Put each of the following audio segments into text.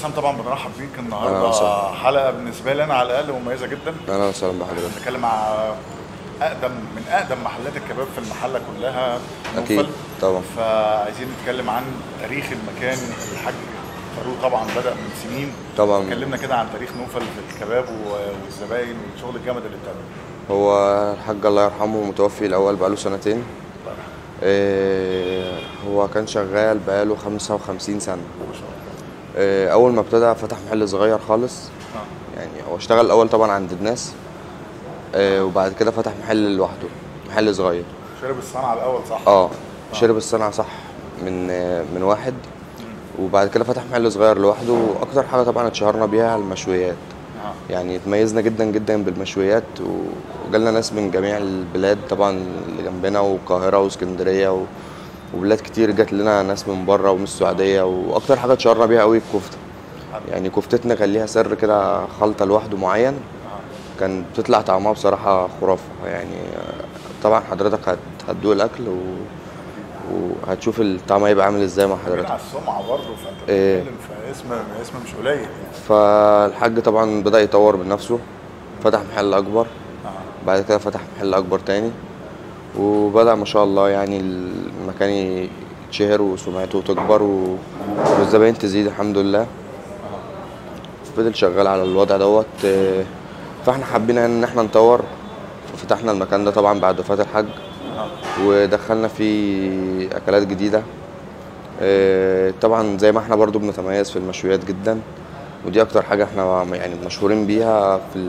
حسام طبعا بنرحب بيك أهلا النهارده وسهلا. حلقه بالنسبه لي انا على الاقل مميزه جدا اهلا وسهلا بحضرتك بنتكلم مع اقدم من اقدم محلات الكباب في المحله كلها اكيد نوفل. طبعا فعايزين نتكلم عن تاريخ المكان الحاج فاروق طبعا بدا من سنين طبعا اتكلمنا كده عن تاريخ نوفل في الكباب و- والزباين والشغل الجامد اللي بتعمله هو الحاج الله يرحمه متوفي الاول بقاله سنتين الله يرحمه. إيه هو كان شغال بقاله 55 سنه ما شاء الله إيه اول ما ابتدى فتح محل صغير خالص آه. يعني هو اشتغل الاول طبعا عند الناس إيه وبعد كده فتح محل لوحده محل صغير شرب الصنعه الاول صح؟ اه شرب الصنعه صح من من واحد وبعد كده فتح محل صغير لوحده واكتر حاجه طبعا اتشهرنا بيها المشويات آه. يعني اتميزنا جدا جدا بالمشويات و- وجالنا ناس من جميع البلاد طبعا اللي جنبنا والقاهره واسكندريه و... وبلاد كتير جات لنا ناس من بره ومن السعوديه واكتر حاجه اتشهرنا بيها قوي الكفته يعني كفتتنا كان ليها سر كده خلطه لوحده معين آه. كان بتطلع طعمها بصراحه خرافه يعني طبعا حضرتك هت... هتدوق الاكل و... وهتشوف الطعم هيبقى عامل ازاي مع كمان حضرتك على السمعه برضه فانت إيه. بتتكلم في اسم اسم مش قليل يعني فالحاج طبعا بدأ يطور من نفسه فتح محل أكبر آه. بعد كده فتح محل أكبر تاني وبدأ ما شاء الله يعني المكان يتشهر وسمعته تكبر و- والزباين تزيد الحمد لله فضل شغال على الوضع دوت آه، فاحنا حبينا ان احنا نطور ففتحنا المكان ده طبعا بعد وفاة الحاج آه. ودخلنا فيه اكلات جديده آه، طبعا زي ما احنا برضو بنتميز في المشويات جدا ودي اكتر حاجه احنا يعني مشهورين بيها في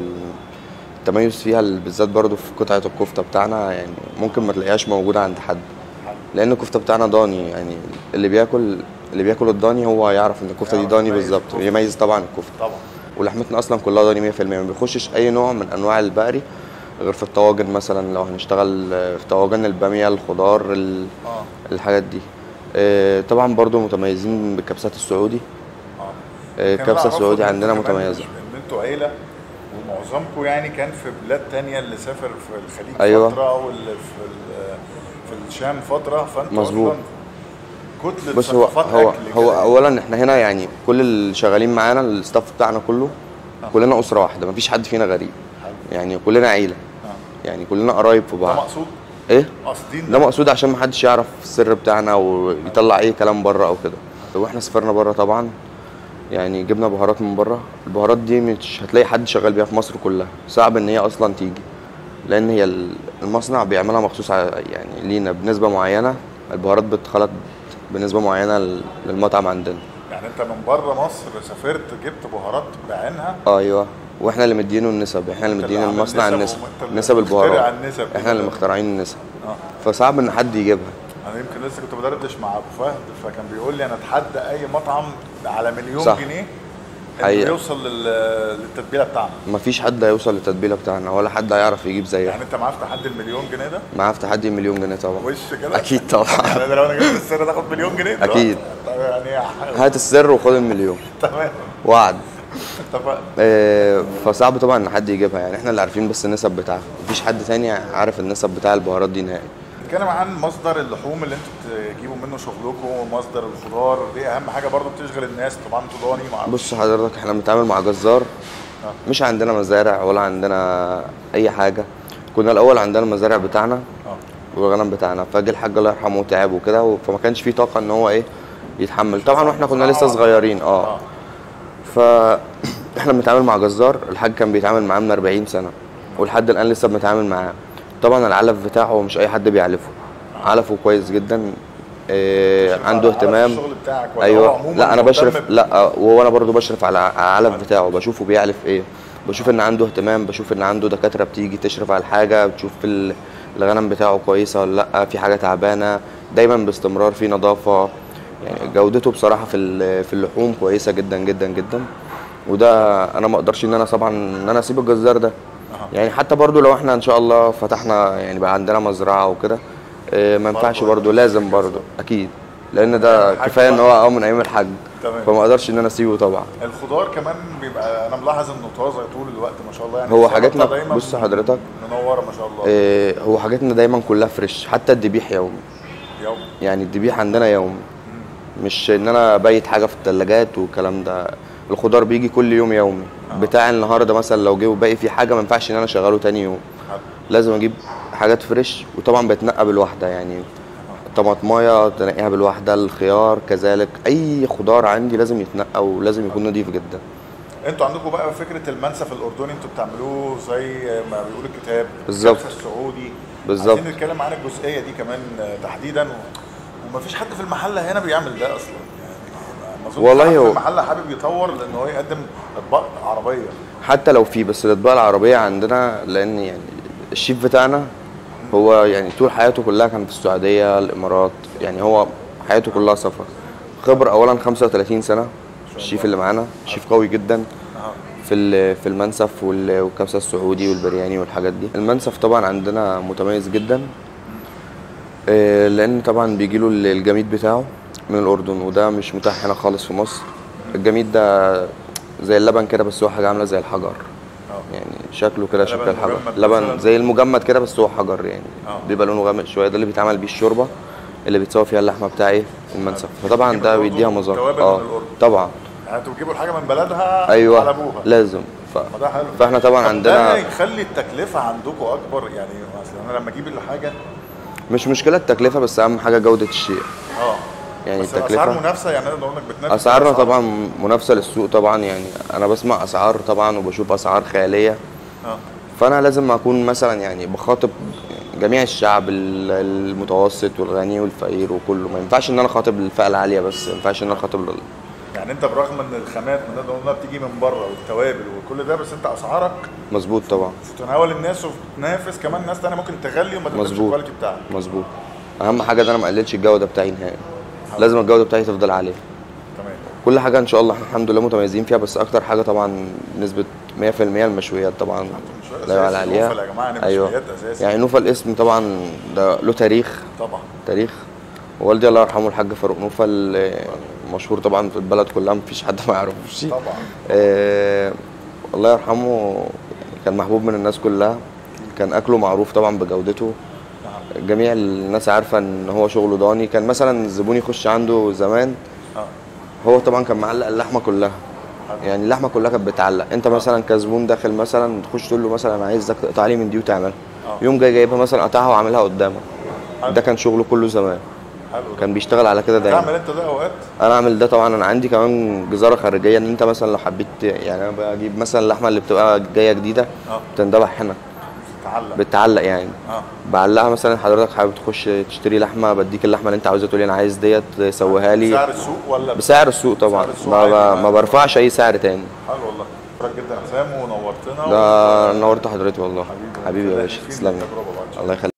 التميز فيها بالذات برضو في قطعه الكفته بتاعنا يعني ممكن ما تلاقيهاش موجوده عند حد لان الكفته بتاعنا ضاني يعني اللي بياكل اللي بياكل الضاني هو يعرف ان الكفته دي يعرف ضاني يميز بالظبط الكفتة. يميز طبعا الكفته طبعا ولحمتنا اصلا كلها ضاني 100% ما بيخشش اي نوع من انواع البقري غير في الطواجن مثلا لو هنشتغل في طواجن الباميه الخضار ال- اه الحاجات دي آه، طبعا برضو متميزين بالكبسات السعودي اه آه، كان الكبسه أعرفه السعودي إن عندنا أنتوا كمان متميزه ان انتوا عيله ومعظمكم يعني كان في بلاد تانية اللي سافر في الخليج أيوة. فتره واللي في ال- في الشام فتره فانتوا مظبوط. أصلاً كتله بص هو ثقافات هو أكل هو كده. اولا احنا هنا يعني كل اللي شغالين معانا الستاف بتاعنا كله كلنا اسره واحده مفيش حد فينا غريب حلو. يعني كلنا عيله آه. يعني كلنا قرايب في ده بعض مقصود ايه قاصدين ده مقصود عشان محدش يعرف السر بتاعنا ويطلع اي كلام بره او كده واحنا سافرنا بره طبعا يعني جبنا بهارات من بره البهارات دي مش هتلاقي حد شغال بيها في مصر كلها صعب ان هي اصلا تيجي لان هي ال- المصنع بيعملها مخصوص ع- يعني لينا بنسبه معينه البهارات بتخلط بنسبه معينه لل- للمطعم عندنا يعني انت من بره مصر سافرت جبت بهارات بعينها ايوه واحنا اللي مدينه النسب احنا اللي أنت اللي مدين عامل المصنع نسب النسب وأنت اللي نسب مخترع البهارات النسب دي. احنا اللي مخترعين النسب اه فصعب ان حد يجيبها انا يمكن لسه كنت بدردش مع ابو فهد فكان بيقول لي انا اتحدى اي مطعم على مليون صح. جنيه انه حقيقة. يوصل لل- للتتبيله بتاعنا مفيش حد هيوصل للتتبيله بتاعنا ولا حد هيعرف يجيب زيها يعني انت معاك تحدي المليون جنيه ده معاه في تحدي مليون جنيه طبعا وش كده اكيد طبعا يعني أنا لو انا جبت السر تاخد مليون جنيه دلوقتي. أكيد. طب يعني هات السر وخد المليون تمام وعد اتفقنا آه، فصعب طبعا ان حد يجيبها يعني احنا اللي عارفين بس النسب بتاعها مفيش حد تاني عارف النسب بتاع البهارات دي نهائي نتكلم عن مصدر اللحوم اللي انتوا بتجيبوا منه شغلكم مصدر الخضار دي اهم حاجه برضه بتشغل الناس طبعا انتوا ضاني مع بص حضرتك احنا بنتعامل مع جزار آه. مش عندنا مزارع ولا عندنا اي حاجه كنا الاول عندنا المزارع بتاعنا اه والغنم بتاعنا فجه الحاج الله يرحمه تعب وكده فما كانش فيه طاقه ان هو ايه يتحمل طبعا واحنا كنا لسه صغيرين اه اه فاحنا بنتعامل مع جزار الحاج كان بيتعامل معاه من 40 سنه ولحد الان لسه بنتعامل معاه طبعا العلف بتاعه مش اي حد بيعلفه علفه كويس جدا إيه بتشرف عنده على- على اهتمام الشغل بتاعك ولا هو ايوه عموماً لا انا مهتم بشرف ب- لا وهو انا برضو بشرف على على العلف بتاعه بشوفه بيعلف ايه بشوف ان عنده اهتمام بشوف ان عنده دكاتره بتيجي تشرف على الحاجه بتشوف ال- الغنم بتاعه كويسه ولا لا في حاجه تعبانه دايما باستمرار في نظافه يعني جودته بصراحه في ال- في اللحوم كويسه جدا جدا جدا وده انا ما اقدرش ان انا طبعا ان انا اسيب الجزار ده أها. يعني حتى برضو لو احنا ان شاء الله فتحنا يعني بقى عندنا مزرعه وكده إيه، ما ينفعش برضو برضو لازم برضو اكيد لان ده الحاج كفايه ان برضو. هو اه من ايام الحاج تمام. فما اقدرش ان انا اسيبه طبعا الخضار كمان بيبقى انا ملاحظ انه طازه طول الوقت ما شاء الله يعني هو السلطة حاجاتنا- دايما بص حضرتك. منوره ما شاء الله إيه، هو حاجاتنا دايما كلها فريش حتى الذبيح يومي يوم يعني الذبيح عندنا يومي مش ان انا بايت حاجه في الثلاجات والكلام ده الخضار بيجي كل يوم يومي بتاع النهارده مثلا لو جه وباقي فيه حاجه ما ينفعش ان انا اشغله تاني يوم حلو. لازم اجيب حاجات فريش وطبعا بتنقى بالواحده يعني طماطمايه تنقيها بالواحده الخيار كذلك اي خضار عندي لازم يتنقى ولازم يكون نضيف جدا انتوا عندكم بقى فكره المنسف الاردني انتوا بتعملوه زي ما بيقول الكتاب بالظبط. الكبسة السعودي بالظبط. عايزين نتكلم عن الجزئيه دي كمان آه، تحديدا و... ومفيش حد في المحله هنا بيعمل ده اصلا يعني ما اظنش والله حد هو- في المحله حابب يطور لان هو يقدم اطباق عربيه حتى لو في بس الاطباق العربيه عندنا لان يعني الشيف بتاعنا هو يعني طول حياته كلها كان في السعوديه الامارات يعني هو حياته كلها سفر خبر اولا 35 سنه الشيف اللي معانا شيف قوي جدا أها. في ال- في المنسف وال- والكبسه السعودي والبرياني والحاجات دي المنسف طبعا عندنا متميز جدا آه، لان طبعا بيجي له الجميد بتاعه من الاردن وده مش متاح هنا خالص في مصر الجميد ده زي اللبن كده بس هو حاجه عامله زي الحجر اه يعني شكله كده لبن شكل الحجر مجمد لبن مثلاً؟ زي المجمد كده بس هو حجر يعني آه. بيبقى لونه غامق شويه ده اللي بيتعمل بيه الشوربه اللي بيتسوى فيها اللحمه بتاع ايه المنسف فطبعا بتجيب ده الأردن بيديها مذاق توابل اه من الأردن. طبعا يعني انتوا بتجيبوا الحاجه من بلدها ايوه على ابوها لازم ف... ما ده حلو فاحنا طبعا طب ده عندنا يخلي التكلفه عندكم اكبر يعني مثلا انا لما اجيب الحاجه مش مشكله التكلفه بس اهم حاجه جوده الشيء اه يعني بس التكلفة- اسعار منافسه يعني انا بقول لك بتنافس اسعارنا الأسعار. طبعا منافسه للسوق طبعا يعني انا بسمع اسعار طبعا وبشوف اسعار خياليه اه فانا لازم اكون مثلا يعني بخاطب جميع الشعب ال- المتوسط والغني والفقير وكله ما ينفعش ان انا اخاطب الفئه العاليه بس ما ينفعش ان انا اخاطب ال- يعني انت برغم ان الخامات من نقدر نقول بتيجي من بره والتوابل وكل ده بس انت اسعارك مظبوط طبعا في تناول الناس وبتنافس كمان ناس تانية ممكن تغلي وما تقدمش مظبوط. الكواليتي بتاعك مظبوط اهم حاجه ان انا ما اقللش الجوده بتاعي نهائي لازم الجوده بتاعتي تفضل عاليه تمام كل حاجه ان شاء الله احنا الحمد لله متميزين فيها بس اكتر حاجه طبعا نسبه 100% المشويات طبعا المشويات لا يعلى أساسي، عليها نوفل يا جماعة، يعني ايوه مشويات أساسي. يعني نوفل الاسم طبعا ده له تاريخ طبعا تاريخ والدي الله يرحمه الحاج فاروق نوفل آه، مشهور طبعا في البلد كلها مفيش حد ما يعرفوش طبعا آه الله يرحمه كان محبوب من الناس كلها كان اكله معروف طبعا بجودته نعم. جميع الناس عارفه ان هو شغله ضاني كان مثلا الزبون يخش عنده زمان اه هو طبعا كان معلق اللحمه كلها يعني اللحمه كلها كانت بتعلق انت مثلا كزبون داخل مثلا تخش تقول له مثلا انا عايزك تقطع لي من دي وتعملها آه. يوم جاي جايبها مثلا قطعها وعاملها قدامك حلو. ده كان شغله كله زمان حلو كان بيشتغل على كده دايما تعمل انت ده اوقات انا اعمل ده طبعا انا عندي كمان جزاره خارجيه ان انت مثلا لو حبيت يعني انا بجيب مثلا اللحمه اللي بتبقى جايه جديده اه بتندبح هنا تعلق بتعلق يعني اه بعلقها مثلا حضرتك حابب تخش تشتري لحمه بديك اللحمه اللي انت عاوزها تقول لي انا عايز ديت سويها لي سعر السوق ولا بسعر السوق طبعا سعر السوق ما, عادي ب... معاك. ما برفعش اي سعر تاني حلو والله شكرا جدا يا حسام ونورتنا ده نورت حضرتك والله حبيبي حبيبي يا ربنا باشا يفيد تسلم التجربة بقى إن شاء الله يخليك